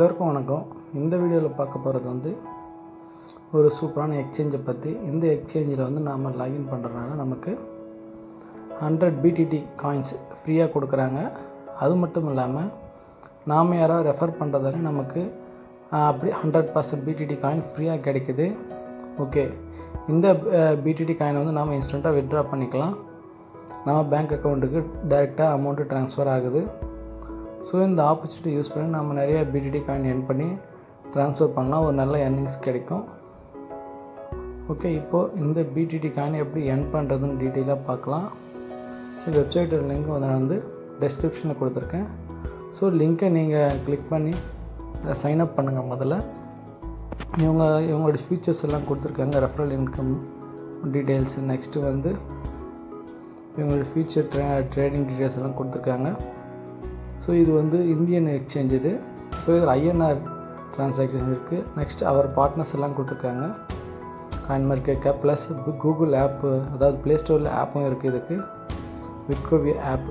எல்லோருக்கும் வணக்கம் இந்த வீடியோவில் பார்க்க போகிறது வந்து ஒரு சூப்பரான எக்ஸ்சேஞ்சை பற்றி இந்த எக்ஸ்சேஞ்சில் வந்து நாம் லாகின் பண்ணுறதுனால நமக்கு ஹண்ட்ரட் பிடிடி காயின்ஸ் ஃப்ரீயாக கொடுக்குறாங்க அது மட்டும் இல்லாமல் நாம் யாராவது ரெஃபர் பண்ணுறதால நமக்கு ஆஹ், அப்படி ஹண்ட்ரட் பர்சன்ட் பிடிடி காயின் ஃப்ரீயாக கிடைக்குது ஓகே இந்த பிடிடி காயினை வந்து நாம் இன்ஸ்டண்ட்டாக வித்ட்ரா பண்ணிக்கலாம் நம்ம பேங்க் அக்கௌண்ட்டுக்கு டைரெக்டாக அமௌண்ட்டு ட்ரான்ஸ்ஃபர் ஆகுது ஸோ இந்த ஆப்பர்ச்சுனிட்டி யூஸ் பண்ணி நம்ம நிறைய பிடிடி காயின் எர்ன் பண்ணி ட்ரான்ஸ்ஃபர் பண்ணால் ஒரு நல்ல earnings கிடைக்கும் ஓகே இப்போது இந்த பிடிடி காயின் எப்படி எர்ன் பண்ணுறதுன்னு டீட்டெயிலாக பார்க்கலாம் இந்த வெப்சைட்டோட லிங்க் வந்து நான் வந்து டெஸ்கிரிப்ஷனில் கொடுத்துருக்கேன் ஸோ லிங்க்கை நீங்கள் கிளிக் பண்ணி சைன் அப் பண்ணுங்கள் முதல்ல இவங்க இவங்களோட ஃபீச்சர்ஸ் எல்லாம் கொடுத்துருக்காங்க ரெஃபரல் இன்கம் டீட்டெயில்ஸ் நெக்ஸ்ட்டு வந்து இவங்களோட ஃபியூச்சர் ட்ரே ட்ரேடிங் டீட்டெயில்ஸ் எல்லாம் கொடுத்துருக்காங்க ஸோ இது வந்து இந்தியன் எக்ஸ்சேஞ்ச் இது ஸோ இதில் ஐஎன்ஆர் ட்ரான்சாக்ஷன் இருக்குது நெக்ஸ்ட் அவர் பார்ட்னர்ஸ் எல்லாம் கொடுத்துருக்காங்க coin market cap plus Google app அதாவது ப்ளே ஸ்டோரில் ஆப்பும் இருக்குது இதுக்கு விட்கோவி ஆப்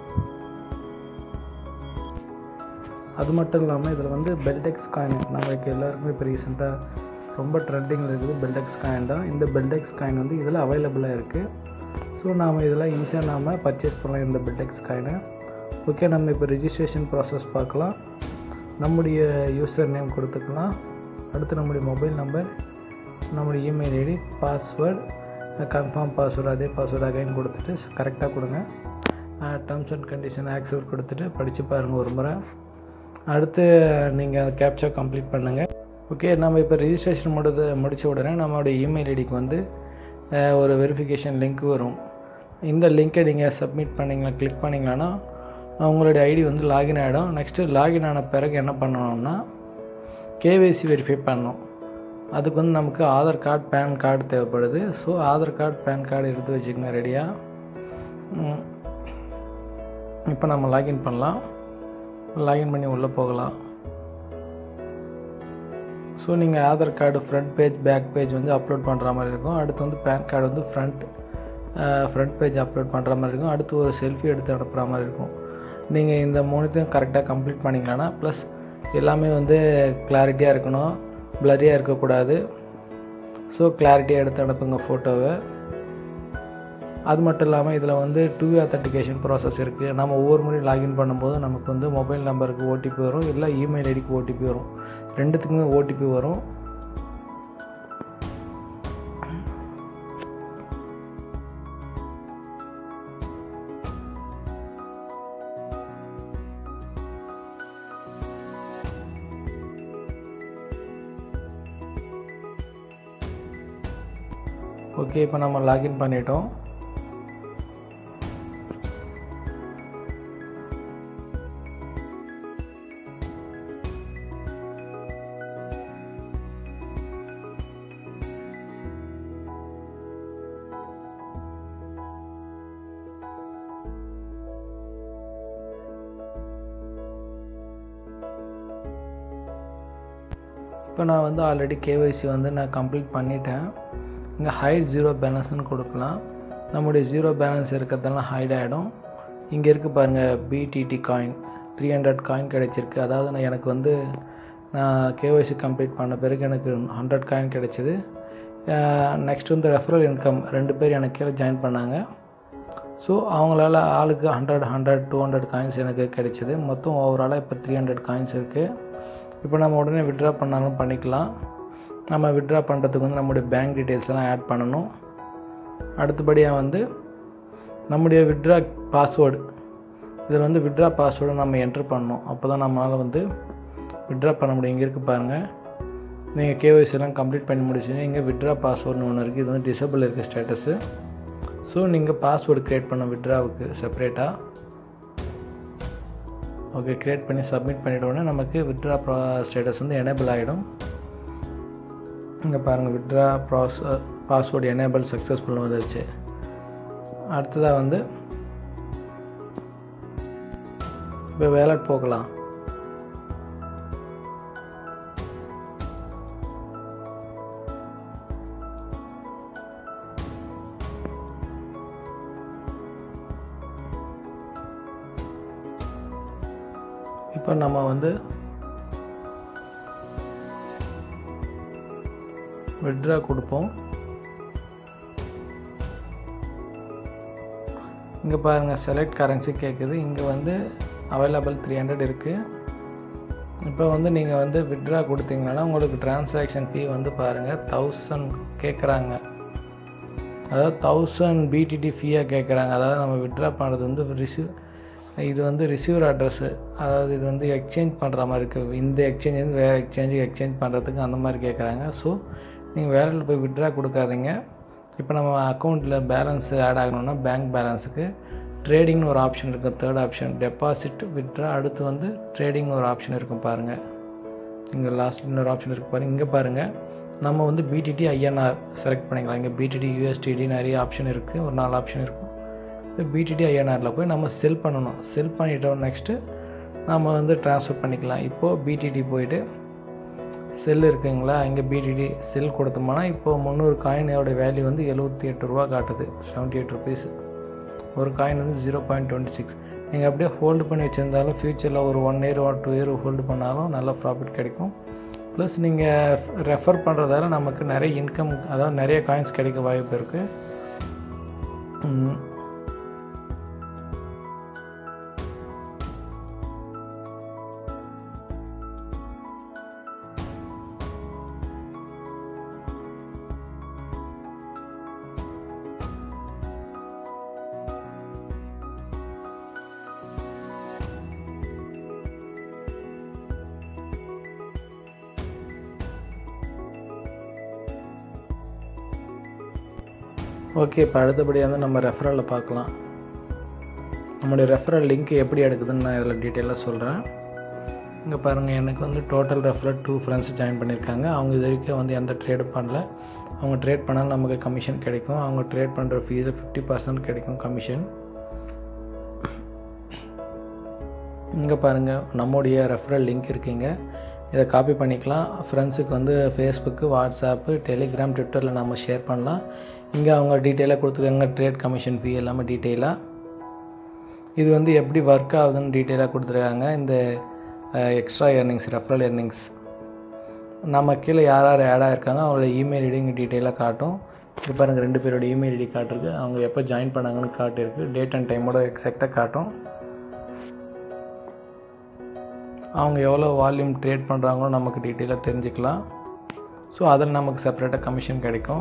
அது மட்டும் இல்லாமல் இதில் வந்து பெல்டெக்ஸ் காயின் நம்மளுக்கு எல்லாருக்குமே இப்போ ரீசெண்டாக ரொம்ப ட்ரெண்டிங்கில் இருக்குது பெல்டெக்ஸ் காயின் தான் இந்த பெல்டெக்ஸ் காயின் வந்து இதில் அவைலபிளாக இருக்குது ஸோ நாம் இதில் ஈஸியாக நாம் பர்ச்சேஸ் பண்ணலாம் இந்த பெல்டெக்ஸ் காயினை ஓகே நம்ம இப்போ ரிஜிஸ்ட்ரேஷன் ப்ராசஸ் பார்க்கலாம் நம்முடைய யூசர் நேம் கொடுத்துக்கலாம் அடுத்து நம்முடைய மொபைல் நம்பர் நம்முடைய email ID password confirm password அதே பாஸ்வேர்டு அகைன் கொடுத்துட்டு கரெக்டாக கொடுங்க டர்ம்ஸ் அண்ட் கண்டிஷன் ஆக்செப்ட் கொடுத்துட்டு படித்து பாருங்கள் ஒரு முறை அடுத்து நீங்கள் கேப்சா கம்ப்ளீட் பண்ணுங்கள் ஓகே நம்ம இப்போ ரிஜிஸ்ட்ரேஷன் முடிது முடித்த உடனே நம்மளுடைய இமெயில் ஐடிக்கு வந்து அஹ், ஒரு வெரிஃபிகேஷன் லிங்க் வரும் இந்த லிங்க்கை நீங்கள் சப்மிட் பண்ணிங்களா கிளிக் பண்ணிங்களான்னா உங்களுடைய ஐடி வந்து லாகின் ஆகிடும் நெக்ஸ்ட்டு லாகின் ஆன பிறகு என்ன பண்ணணும்னா கேவைசி வெரிஃபை பண்ணணும் அதுக்கு வந்து நமக்கு ஆதார் கார்டு பேன் கார்டு தேவைப்படுது so Aadhaar card PAN card எடுத்து வச்சுக்கோங்க ரெடியாக இப்போ நம்ம லாகின் பண்ணலாம் லாகின் பண்ணி உள்ளே போகலாம் ஸோ நீங்கள் Aadhaar card front page back page வந்து அப்லோட் பண்ணுற மாதிரி இருக்கும் அடுத்து வந்து பேன் கார்டு வந்து ஃப்ரண்ட் ஃப்ரண்ட் பேஜ் அப்லோட் பண்ணுற மாதிரி இருக்கும் அடுத்து ஒரு செல்ஃபி எடுத்து அனுப்புகிற மாதிரி இருக்கும் நீங்கள் இந்த மூணுத்தையும் கரெக்டாக கம்ப்ளீட் பண்ணிங்களான்னா ப்ளஸ் எல்லாமே வந்து கிளாரிட்டியாக இருக்கணும் ப்ளரியாக இருக்கக்கூடாது ஸோ கிளாரிட்டியாக எடுத்து அனுப்புங்க ஃபோட்டோவை அது மட்டும் இல்லாமல் இதில் வந்து டூ அத்தன்டிகேஷன் ப்ராசஸ் இருக்குது நம்ம ஒவ்வொரு முறையும் லாகின் பண்ணும்போது நமக்கு வந்து மொபைல் நம்பருக்கு ஓடிபி வரும் இல்லை இமெயில் ஐடிக்கு ஓடிபி வரும் ரெண்டுத்துக்குமே ஓடிபி வரும் ஓகே இப்போ நம்ம லாகின் பண்ணிட்டோம் இப்போ நான் வந்து ஆல்ரெடி கேஒய்சி வந்து நான் கம்ப்ளீட் பண்ணிட்டேன் இங்கே ஹைட் ஜீரோ பேலன்ஸ்னு கொடுக்கலாம் நம்முடைய ஜீரோ பேலன்ஸ் இருக்கிறதெல்லாம் ஹைட் ஆகிடும் இங்கே இருக்குது பாருங்கள் BTT coin three hundred coin கிடைச்சிருக்கு அதாவது நான் எனக்கு வந்து நான் கேஒய்சி கம்ப்ளீட் பண்ண பிறகு எனக்கு ஹண்ட்ரட் காயின் கிடைச்சிது நெக்ஸ்ட் வந்து ரெஃபரல் இன்கம் ரெண்டு பேர் எனக்கு கீழே ஜாயின் பண்ணாங்க ஸோ அவங்களால ஆளுக்கு hundred hundred two hundred coins எனக்கு கிடைச்சிது மொத்தம் ஓவராலாக இப்போ த்ரீ ஹண்ட்ரட் காயின்ஸ் இருக்குது இப்போ நம்ம உடனே விட்ரா பண்ணாலும் பண்ணிக்கலாம் நம்ம விட்ரா பண்ணுறதுக்கு வந்து நம்முடைய பேங்க் டீட்டெயில்ஸ் எல்லாம் ஆட் பண்ணணும் அடுத்தபடியாக வந்து நம்முடைய விட்ரா பாஸ்வேர்டு இதில் வந்து விட்ரா பாஸ்வேர்டை நம்ம என்ட்ரு பண்ணணும் அப்போ தான் நம்மளால் வந்து விட்ரா பண்ண முடியும் இங்கே இருக்குது பாருங்கள் நீங்கள் கேஒய்சி எல்லாம் கம்ப்ளீட் பண்ணி முடிச்சுங்க இங்கே விட்ரா பாஸ்வேர்டுன்னு ஒன்று இருக்குது இது வந்து டிசபிள் இருக்குது ஸ்டேட்டஸு ஸோ நீங்கள் பாஸ்வேர்டு க்ரியேட் பண்ண விட்ராவுக்கு செப்பரேட்டாக ஓகே க்ரியேட் பண்ணி சப்மிட் பண்ணிட்ட உடனே நமக்கு விட்ரா ப்ரா ஸ்டேட்டஸ் வந்து எனேபிள் ஆகிடும் இங்கே பாருங்கள் விட்ரா ப்ராஸ் பாஸ்வேர்டு எனேபிள் சக்ஸஸ்ஃபுல் வந்துருச்சு அடுத்ததாக வந்து இப்போ வேலட் போகலாம் இப்போ நம்ம வந்து விட்ரா கொடுப்போம் இங்கே பாருங்கள் செலக்ட் கரன்சி கேட்குது இங்கே வந்து அவைலபிள் த்ரீ ஹண்ட்ரட் இருக்குது இப்போ வந்து நீங்கள் வந்து விட்ரா கொடுத்தீங்கன்னா உங்களுக்கு டிரான்சாக்ஷன் ஃபீ வந்து பாருங்கள் தௌசண்ட் கேட்குறாங்க அதாவது தௌசண்ட் பிடிடி ஃபீயாக கேட்குறாங்க அதாவது நம்ம விட்ரா பண்ணுறது வந்து ரிசீவ் இது வந்து ரிசீவர் அட்ரஸ்ஸு அதாவது இது வந்து எக்ஸ்சேஞ்ச் பண்ணுற மாதிரி இருக்குது இந்த எக்ஸ்சேஞ்ச் வந்து வேறு எக்ஸ்சேஞ்சுக்கு எக்ஸ்சேஞ்ச் பண்ணுறதுக்கு அந்த மாதிரி கேட்குறாங்க ஸோ நீங்கள் வேலையில் போய் விட்ரா கொடுக்காதீங்க இப்போ நம்ம அக்கௌண்ட்டில் பேலன்ஸ் ஆட் ஆகணும்னா பேங்க் பேலன்ஸுக்கு ட்ரேடிங்னு ஒரு ஆப்ஷன் இருக்குது தேர்ட் ஆப்ஷன் டெபாசிட் விட்ரா அடுத்து வந்து ட்ரேடிங்னு ஒரு ஆப்ஷன் இருக்கும் பாருங்கள் இங்கே லாஸ்ட் இன்னொரு ஆப்ஷன் இருக்குது பாருங்கள் இங்கே பாருங்கள் நம்ம வந்து பிடிடி ஐஎன்ஆர் செலக்ட் பண்ணிக்கலாம் இங்கே பிடிடி யூஎஸ்டிடி நிறைய ஆப்ஷன் இருக்குது ஒரு நாலு ஆப்ஷன் இருக்கும் இப்போ பிடிடி ஐஎன்ஆரில் போய் நம்ம செல் பண்ணணும் செல் பண்ணிட்டோம் நெக்ஸ்ட்டு நம்ம வந்து ட்ரான்ஸ்ஃபர் பண்ணிக்கலாம் இப்போது பிடிடி போயிட்டு செல் இருக்குங்களா இங்கே பிடிடி செல் கொடுத்தோம்னா இப்போது முந்நூறு காயினோட வேல்யூ வந்து எழுபத்தி எட்டு ரூபா காட்டுது செவன்ட்டி எயிட் ருபீஸ் ஒரு காயின் வந்து ஜீரோ பாயிண்ட் டுவெண்ட்டி சிக்ஸ் நீங்கள் அப்படியே ஹோல்டு பண்ணி வச்சுருந்தாலும் ஃப்யூச்சரில் ஒரு ஒன் இயர் ஒரு டூ இயர் ஹோல்டு பண்ணாலும் நல்ல ப்ராஃபிட் கிடைக்கும் ப்ளஸ் நீங்கள் ரெஃபர் பண்ணுறதால நமக்கு நிறைய இன்கம் அதாவது நிறைய காயின்ஸ் கிடைக்க வாய்ப்பு இருக்குது ஓகே இப்போ அடுத்தபடியாக வந்து நம்ம ரெஃபரலில் பார்க்கலாம் நம்மளுடைய ரெஃபரல் லிங்க் எப்படி எடுக்குதுன்னு நான் இதில் டீட்டெயிலாக சொல்கிறேன் இங்கே பாருங்கள் எனக்கு வந்து total referral two friends join பண்ணியிருக்காங்க அவங்க இது வரைக்கும் வந்து எந்த ட்ரேடும் பண்ணல அவங்க ட்ரேட் பண்ணாலும் நமக்கு கமிஷன் கிடைக்கும் அவங்க ட்ரேட் பண்ணுற ஃபீஸில் ஃபிஃப்டி பர்சன்ட் கிடைக்கும் கமிஷன் இங்கே பாருங்கள் நம்முடைய ரெஃபரல் லிங்க் இருக்குங்க இதை காப்பி பண்ணிக்கலாம் ஃப்ரெண்ட்ஸுக்கு வந்து ஃபேஸ்புக்கு வாட்ஸ்அப்பு டெலிகிராம் ட்விட்டரில் நம்ம ஷேர் பண்ணலாம் இங்கே அவங்க டீட்டெயிலாக கொடுத்துருக்காங்க ட்ரேட் கமிஷன் ஃபீ எல்லாமே டீட்டெயிலாக இது வந்து எப்படி ஒர்க் ஆகுதுன்னு டீட்டெயிலாக கொடுத்துருக்காங்க இந்த எக்ஸ்ட்ரா எர்னிங்ஸ் ரெஃபரல் எர்னிங்ஸ் நம்ம கீழே யார் யார் ஆட் ஆகிருக்காங்க அவங்களோட இமெயில் ஐடி இங்கே டீட்டெயிலாக காட்டும் இப்போ பாருங்கள் ரெண்டு பேரோட இமெயில் ஐடி காட்டிருக்கு அவங்க எப்போ ஜாயின் பண்ணாங்கன்னு காட்டியிருக்கு டேட் அண்ட் டைமோட எக்ஸாக்டாக காட்டும் அவங்க எவ்வளோ வால்யூம் ட்ரேட் பண்ணுறாங்களோ நமக்கு டீட்டெயிலாக தெரிஞ்சுக்கலாம் ஸோ அதில் நமக்கு செப்பரேட்டாக கமிஷன் கிடைக்கும்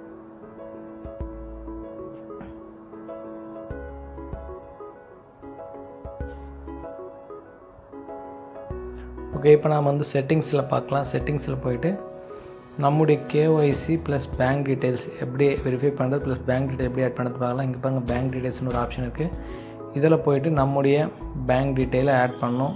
ஓகே இப்போ நாம் வந்து செட்டிங்ஸில் பார்க்கலாம் செட்டிங்ஸில் போயிட்டு நம்முடைய கேஒய்சி ப்ளஸ் பேங்க் டீட்டெயில்ஸ் எப்படி வெரிஃபை பண்ணுறது ப்ளஸ் பேங்க் டீட்டெயில் எப்படி ஆட் பண்ணுறது பார்க்கலாம் இங்கே பாருங்கள் பேங்க் டீட்டெயில்ஸ்னு ஒரு ஆப்ஷன் இருக்குது இதில் போயிட்டு நம்முடைய பேங்க் டீட்டெயிலை ஆட் பண்ணணும்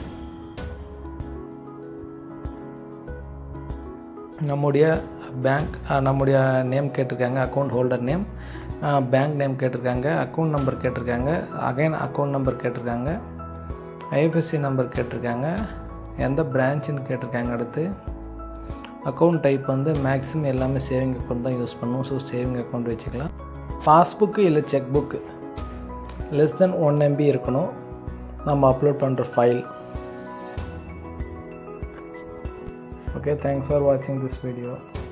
நம்முடைய பேங்க் நம்முடைய நேம் கேட்டிருக்காங்க account holder name bank name கேட்டிருக்காங்க அக்கௌண்ட் நம்பர் கேட்டிருக்காங்க அகைன் அக்கௌண்ட் நம்பர் கேட்டிருக்காங்க ஐஎஃப்எஸ்சி நம்பர் கேட்டிருக்காங்க எந்த பிரான்ச்சுன்னு கேட்டிருக்காங்க அடுத்து அக்கௌண்ட் டைப் வந்து மேக்ஸிமம் எல்லாமே சேவிங் அக்கௌண்ட் தான் யூஸ் பண்ணுவோம் ஸோ சேவிங் அக்கௌண்ட் வச்சுக்கலாம் பாஸ்புக்கு இல்லை cheque book less than one MB இருக்கணும் நம்ம அப்லோட் பண்ணுற file okay thanks for watching this video